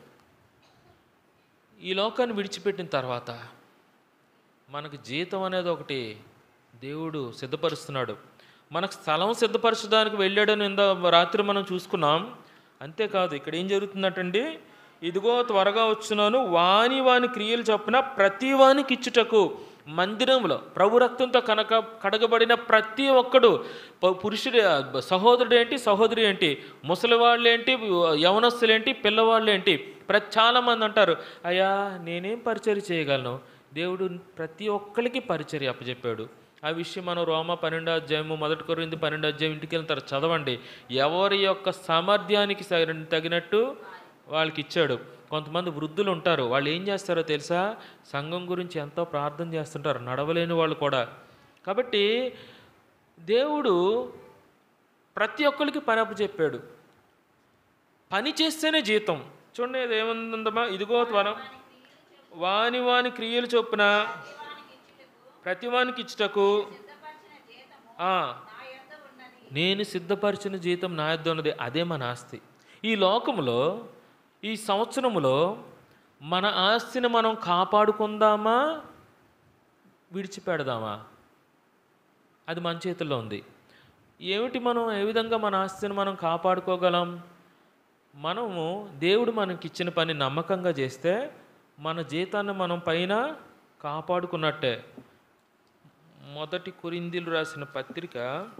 [SPEAKER 1] ఈ లోకాన్ని విడిచిపెట్టిన తర్వాత మనకు జీతం అనేది ఒకటి దేవుడు సిద్ధపరుస్తున్నాడు మనకు స్థలం సిద్ధపరచడానికి వెళ్ళాడని ఇంద రాత్రి మనం చూసుకున్నాం అంతేకాదు ఇక్కడ ఏం జరుగుతుందటండి ఇదిగో త్వరగా వచ్చున్నాను వాని వాని క్రియలు చొప్పున ప్రతి వానికి ఇచ్చుటకు మందిరంలో ప్రభు రక్తంతో కనక కడగబడిన ప్రతి ఒక్కడు ప- పురుషుడు సహోదరుడు ఏంటి సహోదరి ఏంటి ముసలివాళ్ళు ఏంటి యవనస్తులు ఏంటి పిల్లవాళ్ళు ఏంటి ప్రతి చాలామంది అంటారు అయ్యా నేనేం పరిచర్య చేయగలను దేవుడు ప్రతి ఒక్కరికి పరిచర్య అప్పచెప్పాడు ఆ విషయం మనం రోమ పన్నెండో అధ్యాయము మొదటి కొరింది పన్నెండో అధ్యాయం ఇంటికి వెళ్ళిన తర్వాత చదవండి ఎవరి యొక్క సామర్థ్యానికి సగ- తగినట్టు వాళ్ళకి ఇచ్చాడు కొంతమంది వృద్ధులు ఉంటారు వాళ్ళు ఏం చేస్తారో తెలుసా సంఘం గురించి ఎంతో ప్రార్థన చేస్తుంటారు నడవలేని వాళ్ళు కూడా కాబట్టి దేవుడు ప్రతి ఒక్కరికి పని అప్పచెప్పాడు పని చేస్తేనే జీతం చూడండి ఇది ఏముందమ్మా ఇదిగో త్వరం వాని వాని క్రియలు చొప్పున ప్రతివానికి ఇచ్చుటకు ఆ, నేను సిద్ధపరిచిన జీతం నా యొద్ద ఉన్నది అదే మన ఆస్తి ఈ లోకములో ఈ సంవత్సరములో మన ఆస్తిని మనం కాపాడుకుందామా విడిచిపెడదామా అది మన చేతుల్లో ఉంది ఏమిటి మనం ఏ విధంగా మన ఆస్తిని మనం కాపాడుకోగలం మనము దేవుడు మనకి ఇచ్చిన పని నమ్మకంగా చేస్తే మన జీతాన్ని మనం పైన కాపాడుకున్నట్టే మొదటి కొరిందీలు రాసిన పత్రిక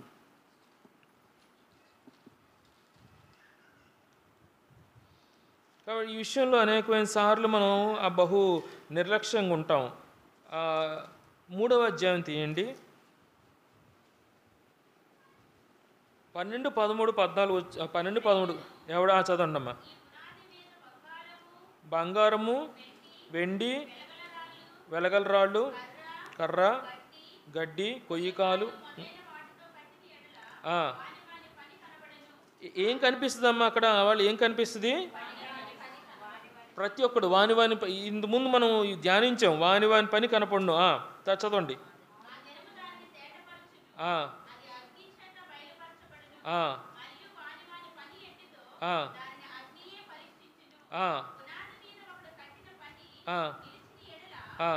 [SPEAKER 1] కాబట్టి ఈ విషయంలో అనేకమైన సార్లు మనం ఆ బహు నిర్లక్ష్యంగా ఉంటాం ఆ, మూడవ అధ్యాయం తీయండి పన్నెండు పదమూడు పద్నాలుగు వచ్చి- ఆ, పన్నెండు పదమూడు ఎవడా చదవండమ్మా బంగారము వెండి వెలగల రాళ్ళు కర్ర గడ్డి కొయ్యికాలు ఆ. ఏ- ఏం కనిపిస్తుందమ్మా అక్కడ వాళ్ళు ఏం కనిపిస్తుంది ప్రతి ఒక్కడు వాని వాని ప- ఇందు ముందు మనం ధ్యానించాం వాని వాని పని కనపడును ఆ, చ- చదవండి ఆ. ఆ. ఆ. ఆ. ఆ. ఆ.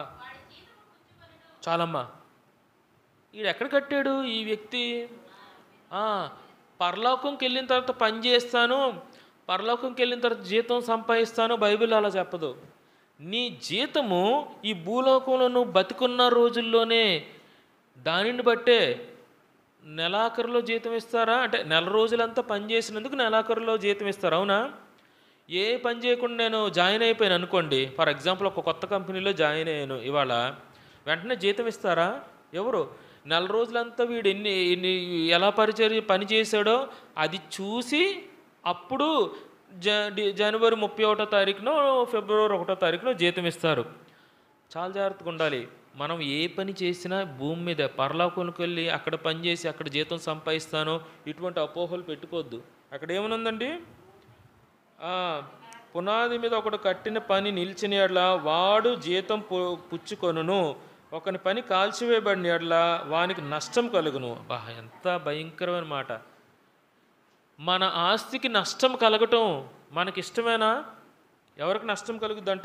[SPEAKER 1] చాలమ్మా ఈడు ఎక్కడ కట్టాడు ఈ వ్యక్తి ఆ, పరలోకంకి వెళ్ళిన తర్వాత పని చేస్తాను పరలోకంకి వెళ్ళిన తర్వాత జీతం సంపాదిస్తాను బైబిల్ అలా చెప్పదు నీ జీతము ఈ భూలోకంలో నువ్వు బతికున్న రోజుల్లోనే దానిని బట్టే నెలాఖరులో జీతం ఇస్తారా అంటే నెల రోజులంతా పని చేసినందుకు నెలాఖరులో జీతం ఇస్తారు అవునా ఏ పని చేయకుండా నేను జాయిన్ అయిపోయాను అనుకోండి ఫర్ ఎగ్జాంపుల్ ఒక కొత్త కంపెనీలో జాయిన్ అయ్యాను ఇవాళ వెంటనే జీతం ఇస్తారా ఎవరు నెల రోజులంతా వీడు ఎన్ని ఎన్ని ఎలా పరిచర్య పని చేశాడో అది చూసి అప్పుడు జ డి- జనవరి ముప్పై ఒకటో తారీఖునో ఫిబ్రవరి ఒకటో తారీఖునో జీతం ఇస్తారు చాలా జాగ్రత్తగా ఉండాలి మనం ఏ పని చేసినా భూమి మీద పరలోకానికి వెళ్ళి అక్కడ పని చేసి అక్కడ జీతం సంపాదిస్తాను ఇటువంటి అపోహలు పెట్టుకోవద్దు అక్కడ ఏమనుందండి ఆ, పునాది మీద ఒకడు కట్టిన పని నిలిచిన ఎడ్ల వాడు జీతం పు- పుచ్చుకొనును ఒకని పని కాల్చివేయబడిన ఎడ్ల వానికి నష్టం కలుగును బా ఎంత భయంకరమైన మాట మన ఆస్తికి నష్టం కలగటం మనకి ఇష్టమేనా ఎవరికి నష్టం కలుగుద్దంట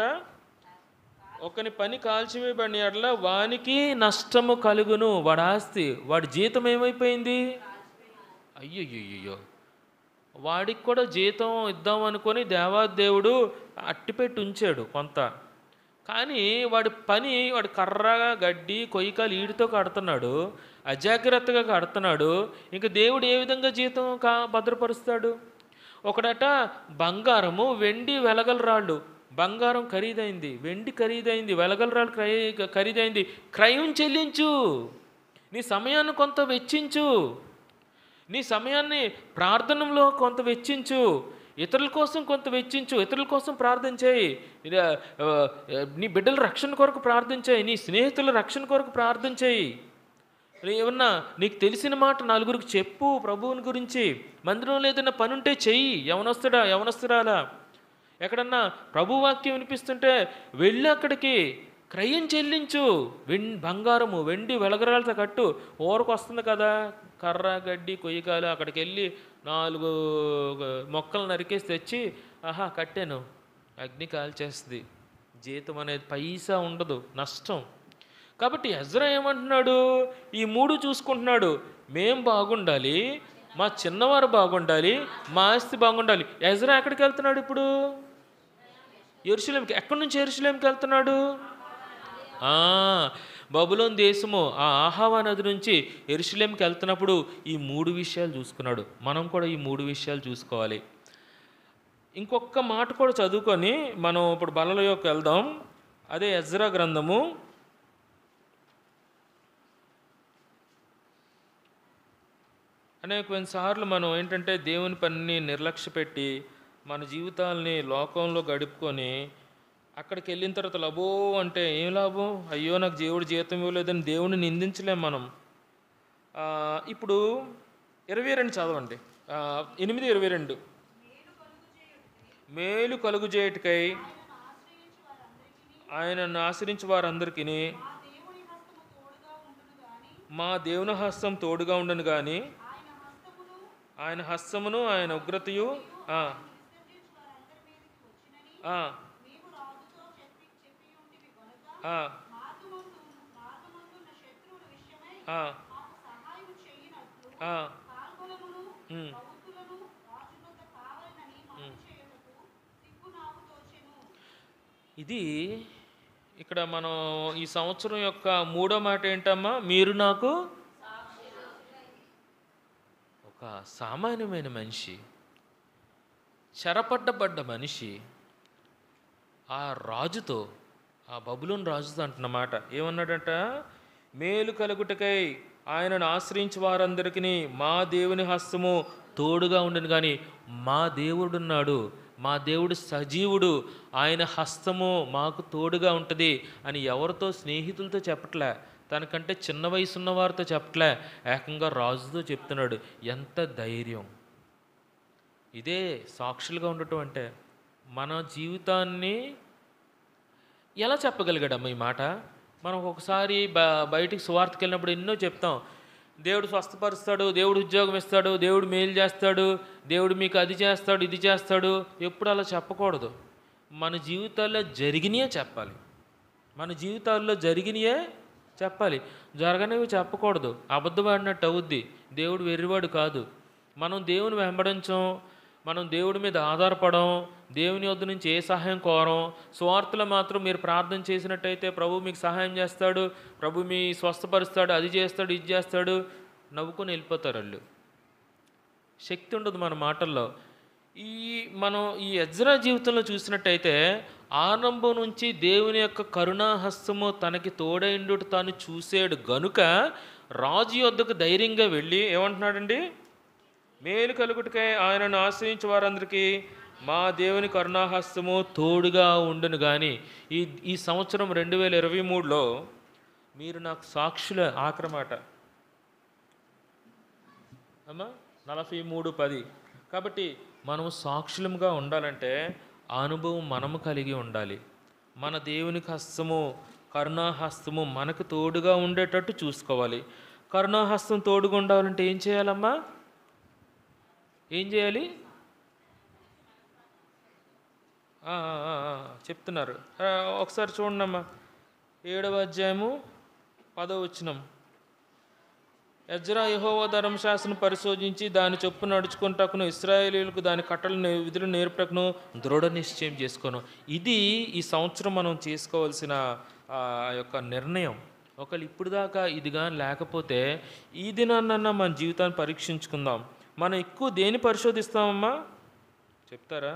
[SPEAKER 1] ఒకని పని కాల్చివేయబడిన ఎడల వానికి నష్టము కలుగును వాడి ఆస్తి వాడి జీతం ఏమైపోయింది అయ్యయ్యో వాడికి కూడా జీతం ఇద్దాం అనుకొని దేవాదేవుడు అట్టిపెట్టి ఉంచాడు కొంత కానీ వాడి పని వాడి కర్ర గడ్డి కొయ్యకాలు ఈడితో కడుతున్నాడు అజాగ్రత్తగా కడుతున్నాడు ఇంకా దేవుడు ఏ విధంగా జీతం కా భద్రపరుస్తాడు ఒకడట బంగారము వెండి వెలగల రాళ్ళు బంగారం ఖరీదైంది వెండి ఖరీదైంది వెలగల రాళ్ళు క్రయ ఖరీదైంది క్రయం చెల్లించు నీ సమయాన్ని కొంత వెచ్చించు నీ సమయాన్ని ప్రార్థనలో కొంత వెచ్చించు ఇతరుల కోసం కొంత వెచ్చించు ఇతరుల కోసం ప్రార్థన చేయి ఇది, ఆ, నీ బిడ్డల రక్షణ కొరకు ప్రార్థన చేయి నీ స్నేహితుల రక్షణ కొరకు ప్రార్థన చేయి ఏమన్నా నీకు తెలిసిన మాట నలుగురికి చెప్పు ప్రభువుని గురించి మందిరంలో ఏదైనా పని ఉంటే చెయ్యి ఎవనొస్తాడా ఎవనొస్తాడా ఎక్కడన్నా ప్రభు వాక్యం వినిపిస్తుంటే వెళ్ళి అక్కడికి క్రయం చెల్లించు వెం బంగారము వెండి వెలగరాలతో కట్టు ఊరకు వస్తుంది కదా కర్ర గడ్డి కొయ్యకాలు అక్కడికి వెళ్ళి నాలుగు మొక్కలు నరికేసి తెచ్చి ఆహా కట్టాను అగ్ని కాల్చేస్తుంది జీతం అనేది పైసా ఉండదు నష్టం కాబట్టి ఎజ్రా ఏమంటున్నాడు ఈ మూడు చూసుకుంటున్నాడు మేం బాగుండాలి మా చిన్నవారు బాగుండాలి మా ఆస్తి బాగుండాలి ఎజ్రా ఎక్కడికి వెళ్తున్నాడు ఇప్పుడు ఎరుసలేంకి ఎక్కడి నుంచి ఎరుసలేంకి వెళ్తున్నాడు ఆ, బబులోన్ దేశము ఆ ఆహావా నది నుంచి ఎరుషులేంకి వెళ్తున్నప్పుడు ఈ మూడు విషయాలు చూసుకున్నాడు మనం కూడా ఈ మూడు విషయాలు చూసుకోవాలి ఇంకొక మాట కూడా చదువుకొని మనం ఇప్పుడు బలలోకి వెళ్దాం అదే ఎజ్రా గ్రంథము అనేక సార్లు మనం ఏంటంటే దేవుని పనిని నిర్లక్ష్య పెట్టి మన జీవితాల్ని లోకంలో గడుపుకొని అక్కడికి వెళ్ళిన తర్వాత లబో అంటే ఏం లాభం అయ్యో నాకు దేవుడు జీతం ఇవ్వలేదని దేవుడిని నిందించలేం మనం ఆ, ఇప్పుడు ఇరవై రెండు చదవండి ఆ, ఎనిమిది ఇరవై రెండు మేలు కలుగు చేయుటకై ఆయనను ఆశ్రయించి వారందరికీ మా దేవుని హస్తం తోడుగా ఉండను కానీ ఆయన హస్తమును ఆయన ఉగ్రతయు ఆ, ఆ, ఆ, ఆ, ఆ, ఉమ్. ఇది ఇక్కడ మనం ఈ సంవత్సరం యొక్క మూడో మాట ఏంటమ్మా మీరు నాకు ఒక సామాన్యమైన మనిషి చెరపడ్డబడ్డ మనిషి ఆ రాజుతో ఆ బబులోన్ రాజుతో అంటున్నమాట ఏమన్నాడంట మేలు కలుగుటకై ఆయనను ఆశ్రయించి వారందరికీ మా దేవుని హస్తము తోడుగా ఉండను కానీ మా దేవుడున్నాడు మా దేవుడు సజీవుడు ఆయన హస్తము మాకు తోడుగా ఉంటుంది అని ఎవరితో స్నేహితులతో చెప్పట్లే తనకంటే చిన్న వయసు ఉన్న వారితో చెప్పట్లే ఏకంగా రాజుతో చెప్తున్నాడు ఎంత ధైర్యం ఇదే సాక్షులుగా ఉండటం అంటే మన జీవితాన్ని ఎలా చెప్పగలిగాడమ్మ ఈ మాట మనం ఒకసారి బ బయటికి సువార్తకి వెళ్ళినప్పుడు ఎన్నో చెప్తాం దేవుడు స్వస్థపరుస్తాడు దేవుడు ఉద్యోగం ఇస్తాడు దేవుడు మేలు చేస్తాడు దేవుడు మీకు అది చేస్తాడు ఇది చేస్తాడు ఎప్పుడు అలా చెప్పకూడదు మన జీవితాల్లో జరిగినాయే చెప్పాలి మన జీవితాల్లో జరిగినాయే చెప్పాలి జరగనివి చెప్పకూడదు అబద్ధపడినట్టు అవుద్ది దేవుడు వెర్రివాడు కాదు మనం దేవుని వెంబడించం మనం దేవుడి మీద ఆధారపడం దేవుని వద్ద నుంచి ఏ సహాయం కోరం స్వార్థలో మాత్రం మీరు ప్రార్థన చేసినట్టయితే ప్రభు మీకు సహాయం చేస్తాడు ప్రభు మీ స్వస్థపరుస్తాడు అది చేస్తాడు ఇది చేస్తాడు నవ్వుకొని వెళ్ళిపోతారు వాళ్ళు శక్తి ఉండదు మన మాటల్లో ఈ మనం ఈ ఎజ్రా జీవితంలో చూసినట్టయితే ఆరంభం నుంచి దేవుని యొక్క కరుణాహస్తము తనకి తోడైండు తాను చూసాడు గనుక రాజు యొద్దకు ధైర్యంగా వెళ్ళి ఏమంటున్నాడండి మేలు కలుగుటకై ఆయనను ఆశ్రయించే వారందరికీ మా దేవుని కరుణాహస్తము తోడుగా ఉండును కానీ ఈ ఈ సంవత్సరం రెండు వేల ఇరవై మూడులో మీరు నాకు సాక్షుల ఆక్రమాట అమ్మా నలభై మూడు పది కాబట్టి మనము సాక్షులముగా ఉండాలంటే ఆ అనుభవం మనము కలిగి ఉండాలి మన దేవునికి హస్తము కరుణాహస్తము మనకు తోడుగా ఉండేటట్టు చూసుకోవాలి కరుణాహస్తం తోడుగా ఉండాలంటే ఏం చేయాలమ్మా ఏం చేయాలి ఆ, ఆ, ఆ, ఆ, చెప్తున్నారు ఆ, ఒకసారి చూడండి అమ్మా ఏడవ అధ్యాయము పదవ వచ్చినం ఎజ్రా యహోవ ధర్మశాస్త్రం పరిశోధించి దాని చొప్పు నడుచుకుంటకును ఇస్రాయేలీలకు దాని కట్టలు నే- విధులు నేర్పటకును దృఢ నిశ్చయం చేసుకోను ఇది ఈ సంవత్సరం మనం చేసుకోవాల్సిన ఆ యొక్క నిర్ణయం ఒకళ్ళు ఇప్పుడు దాకా ఇది కానీ లేకపోతే ఈ దినాన్నన్నా మన జీవితాన్ని పరీక్షించుకుందాం మనం ఎక్కువ దేని పరిశోధిస్తామమ్మా చెప్తారా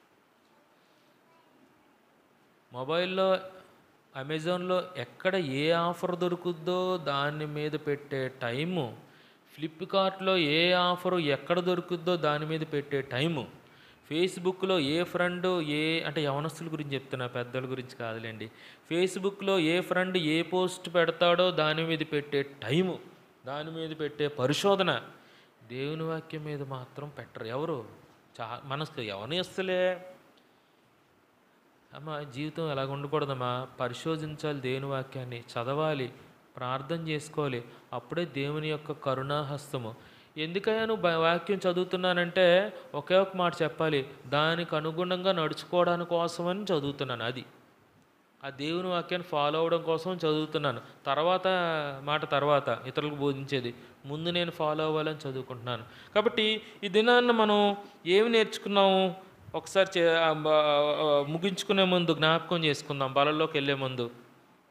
[SPEAKER 1] మొబైల్లో అమెజాన్లో ఎక్కడ ఏ ఆఫర్ దొరుకుద్దో దాని మీద పెట్టే టైము ఫ్లిప్కార్ట్లో ఏ ఆఫరు ఎక్కడ దొరుకుద్దో దాని మీద పెట్టే టైము ఫేస్బుక్లో ఏ ఫ్రెండ్ ఏ అంటే యవనస్తుల గురించి చెప్తున్నా పెద్దల గురించి కాదులేండి ఫేస్బుక్లో ఏ ఫ్రెండ్ ఏ పోస్ట్ పెడతాడో దాని మీద పెట్టే టైము దాని మీద పెట్టే పరిశోధన దేవుని వాక్యం మీద మాత్రం పెట్టరు ఎవరు చా మనసుకు యవనస్తులే అమ్మ జీవితం ఎలాగ ఉండకూడదమ్మా పరిశోధించాలి దేవుని వాక్యాన్ని చదవాలి ప్రార్థన చేసుకోవాలి అప్పుడే దేవుని యొక్క కరుణాహస్తము ఎందుకయ్యా నువ్వు బ- వాక్యం చదువుతున్నానంటే ఒకే ఒక మాట చెప్పాలి దానికి అనుగుణంగా నడుచుకోవడానికి కోసమని చదువుతున్నాను అది ఆ దేవుని వాక్యాన్ని ఫాలో అవడం కోసం చదువుతున్నాను తర్వాత మాట తర్వాత ఇతరులకు బోధించేది ముందు నేను ఫాలో అవ్వాలని చదువుకుంటున్నాను కాబట్టి ఈ దినాన్న మనం ఏమి నేర్చుకున్నాము ఒకసారి చే- ఆ, బ- ఆ, ముగించుకునే ముందు జ్ఞాపకం చేసుకుందాం బలంలోకి వెళ్ళే ముందు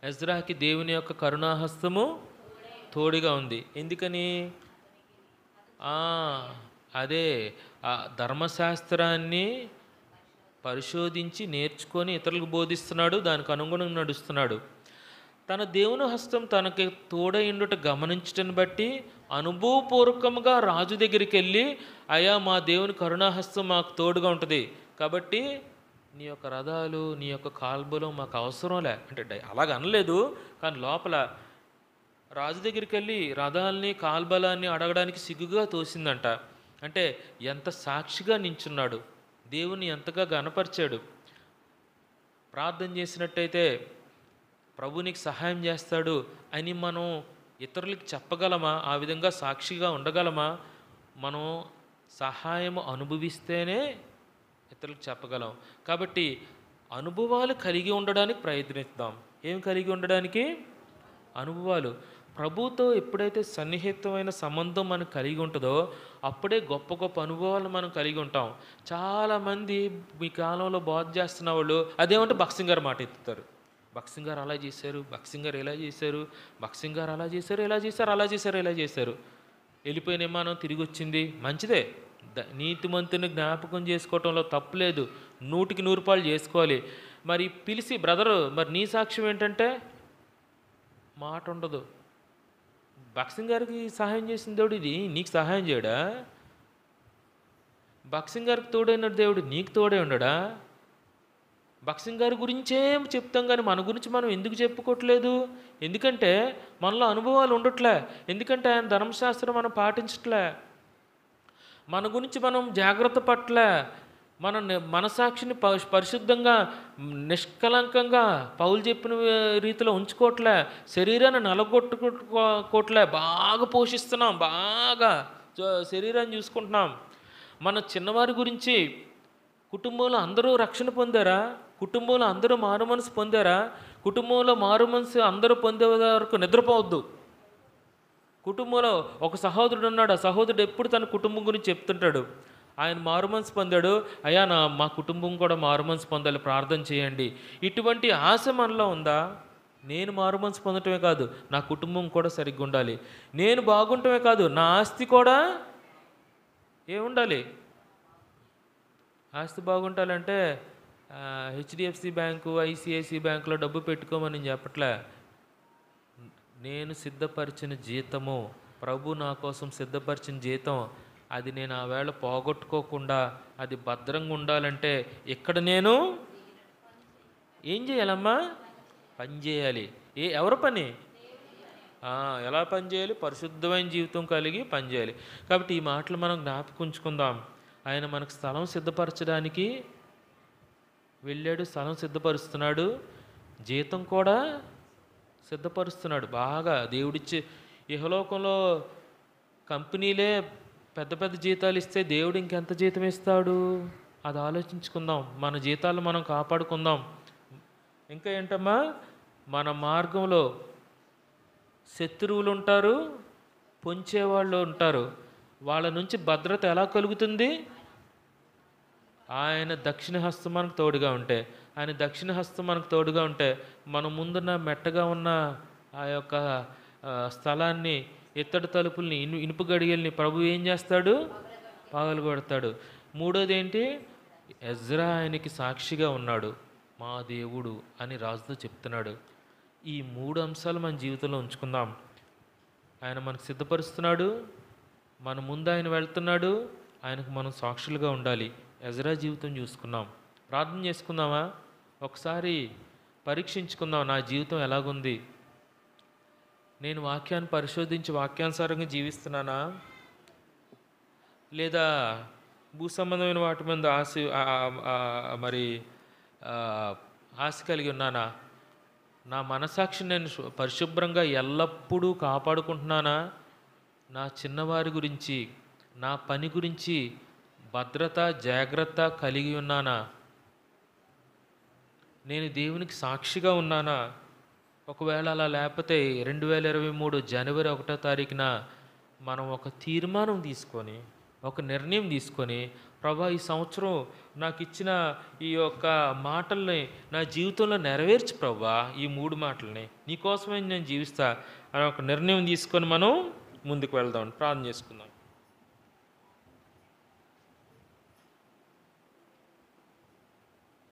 [SPEAKER 1] ఎజ్రాకి దేవుని యొక్క కరుణాహస్తము తోడుగా ఉంది ఎందుకని ఆ, అదే ఆ ధర్మశాస్త్రాన్ని పరిశోధించి నేర్చుకొని ఇతరులకు బోధిస్తున్నాడు దానికి అనుగుణంగా నడుస్తున్నాడు తన దేవుని హస్తం తనకి తోడైండుట గమనించటని బట్టి అనుభవపూర్వకంగా రాజు దగ్గరికి వెళ్ళి అయ్యా మా దేవుని కరుణాహస్తం మాకు తోడుగా ఉంటుంది కాబట్టి నీ యొక్క రథాలు నీ యొక్క కాల్బలం మాకు అవసరంలే అంటే డై- అలాగ అనలేదు కానీ లోపల రాజు దగ్గరికి వెళ్ళి రథాలని కాల్బలాన్ని అడగడానికి సిగ్గుగా తోసిందంట అంటే ఎంత సాక్షిగా నించున్నాడు దేవుని ఎంతగా గనపరిచాడు ప్రార్థన చేసినట్టయితే ప్రభు నీకు సహాయం చేస్తాడు అని మనం ఇతరులకి చెప్పగలమా ఆ విధంగా సాక్షిగా ఉండగలమా మనం సహాయం అనుభవిస్తేనే ఇతరులకు చెప్పగలం కాబట్టి అనుభవాలు కలిగి ఉండడానికి ప్రయత్నిద్దాం ఏం కలిగి ఉండడానికి అనుభవాలు ప్రభుతో ఎప్పుడైతే సన్నిహితమైన సంబంధం మనకు కలిగి ఉంటుందో అప్పుడే గొప్ప గొప్ప అనుభవాలు మనం కలిగి ఉంటాం చాలామంది మీ కాలంలో బోధ చేస్తున్న వాళ్ళు అదేమంటే బక్సింగ్ గారు మాట ఎత్తుతారు బక్సింగ్ గారు అలా చేశారు బక్సింగ్ గారు ఎలా చేశారు బక్సింగ్ గారు అలా చేశారు ఎలా చేశారు అలా చేశారు ఎలా చేశారు వెళ్ళిపోయిన విమానం తిరిగి వచ్చింది మంచిదే ద- నీతిమంతుని జ్ఞాపకం చేసుకోవటంలో తప్పులేదు నూటికి నూరు రూపాయలు చేసుకోవాలి మరి పిలిచి బ్రదరు మరి నీ సాక్ష్యం ఏంటంటే మాట ఉండదు బక్సింగ్ గారికి సహాయం చేసిన దేవుడు ఇది నీకు సహాయం చేయడా బక్సింగ్ గారికి తోడైన దేవుడు నీకు తోడే ఉండడా బక్సింగ్ గారి గురించే చెప్తాం కానీ మన గురించి మనం ఎందుకు చెప్పుకోవట్లేదు ఎందుకంటే మనలో అనుభవాలు ఉండట్లే ఎందుకంటే ఆయన ధర్మశాస్త్రం మనం పాటించట్లే మన గురించి మనం జాగ్రత్త పట్లే మన ని- మనసాక్షిని ప- పరిశుద్ధంగా మ్, నిష్కలంకంగా పౌలు చెప్పిన వే- రీతిలో ఉంచుకోవట్లే శరీరాన్ని నలగొట్టుకోవట్లే బాగా పోషిస్తున్నాం బాగా చ- శరీరాన్ని చూసుకుంటున్నాం మన చిన్నవారి గురించి కుటుంబంలో అందరూ రక్షణ పొందారా కుటుంబంలో అందరూ మారు మనసు పొందారా కుటుంబంలో మారు మనసు అందరూ పొందే వరకు నిద్రపోవద్దు కుటుంబంలో ఒక సహోదరుడు ఉన్నాడు ఆ సహోదరుడు ఎప్పుడు తన కుటుంబం గురించి చెప్తుంటాడు ఆయన మారుమనసు పొందాడు అయ్యా నా మా కుటుంబం కూడా మారుమనసు పొందాలి ప్రార్థన చేయండి ఇటువంటి ఆశ మనలో ఉందా నేను మారుమనసు పొందటమే కాదు నా కుటుంబం కూడా సరిగ్గా ఉండాలి నేను బాగుండటమే కాదు నా ఆస్తి కూడా ఏముండాలి ఆస్తి బాగుంటాలంటే హెచ్డిఎఫ్సి బ్యాంకు ఐసిఐసి బ్యాంకులో డబ్బు పెట్టుకోమని నేను చెప్పట్లే నేను సిద్ధపరిచిన జీతము ప్రభు నా కోసం సిద్ధపరిచిన జీతం అది నేను ఆ వేళ పోగొట్టుకోకుండా అది భద్రంగా ఉండాలంటే ఇక్కడ నేను ఏం చేయాలమ్మా పని చేయాలి ఏ ఎవరి పని ఆ, ఎలా పని చేయాలి పరిశుద్ధమైన జీవితం కలిగి పని చేయాలి కాబట్టి ఈ మాటలు మనం జ్ఞాపకం ఉంచుకుందాం ఆయన మనకు స్థలం సిద్ధపరచడానికి వెళ్ళాడు స్థలం సిద్ధపరుస్తున్నాడు జీతం కూడా సిద్ధపరుస్తున్నాడు బాగా దేవుడిచ్చే ఇహలోకంలో కంపెనీలే పెద్ద పెద్ద జీతాలు ఇస్తే దేవుడు ఇంకెంత జీతం ఇస్తాడు అది ఆలోచించుకుందాం మన జీతాలు మనం కాపాడుకుందాం ఇంకా ఏంటమ్మా మన మార్గంలో శత్రువులు ఉంటారు పొంచేవాళ్ళు ఉంటారు వాళ్ళ నుంచి భద్రత ఎలా కలుగుతుంది ఆయన దక్షిణ హస్తం మనకు తోడుగా ఉంటే ఆయన దక్షిణ హస్తం మనకు తోడుగా ఉంటే మన ముందున్న మెట్టగా ఉన్న ఆ యొక్క ఆ, స్థలాన్ని ఇత్తడి తలుపుల్ని ఇను ఇనుపు గడియల్ని ప్రభు ఏం చేస్తాడు పగలు కొడతాడు మూడోది ఏంటి ఎజ్రా ఆయనకి సాక్షిగా ఉన్నాడు మా దేవుడు అని రాజుతో చెప్తున్నాడు ఈ మూడు అంశాలు మన జీవితంలో ఉంచుకుందాం ఆయన మనకు సిద్ధపరుస్తున్నాడు మన ముందు ఆయన వెళ్తున్నాడు ఆయనకు మనం సాక్షులుగా ఉండాలి ఎజరా జీవితం చూసుకున్నాం ప్రార్థన చేసుకుందామా ఒకసారి పరీక్షించుకుందాం నా జీవితం ఎలాగుంది నేను వాక్యాన్ని పరిశోధించి వాక్యానుసారంగా జీవిస్తున్నానా లేదా భూ సంబంధమైన వాటి మీద ఆశ ఆ- ఆ- ఆ- మరి ఆ, ఆశ కలిగి ఉన్నానా నా మనసాక్షిని నేను శు- పరిశుభ్రంగా ఎల్లప్పుడూ కాపాడుకుంటున్నానా నా చిన్నవారి గురించి నా పని గురించి భద్రత జాగ్రత్త కలిగి ఉన్నానా నేను దేవునికి సాక్షిగా ఉన్నానా ఒకవేళ అలా లేకపోతే రెండు వేల ఇరవై మూడు జనవరి ఒకటో తారీఖున మనం ఒక తీర్మానం తీసుకొని ఒక నిర్ణయం తీసుకొని ప్రభా ఈ సంవత్సరం నాకు ఇచ్చిన ఈ యొక్క మాటల్ని నా జీవితంలో నెరవేర్చు ప్రభా ఈ మూడు మాటల్ని నీకోసమే నేను జీవిస్తా అని ఒక నిర్ణయం తీసుకొని మనం ముందుకు వెళ్దాం ప్రార్థన చేసుకుందాం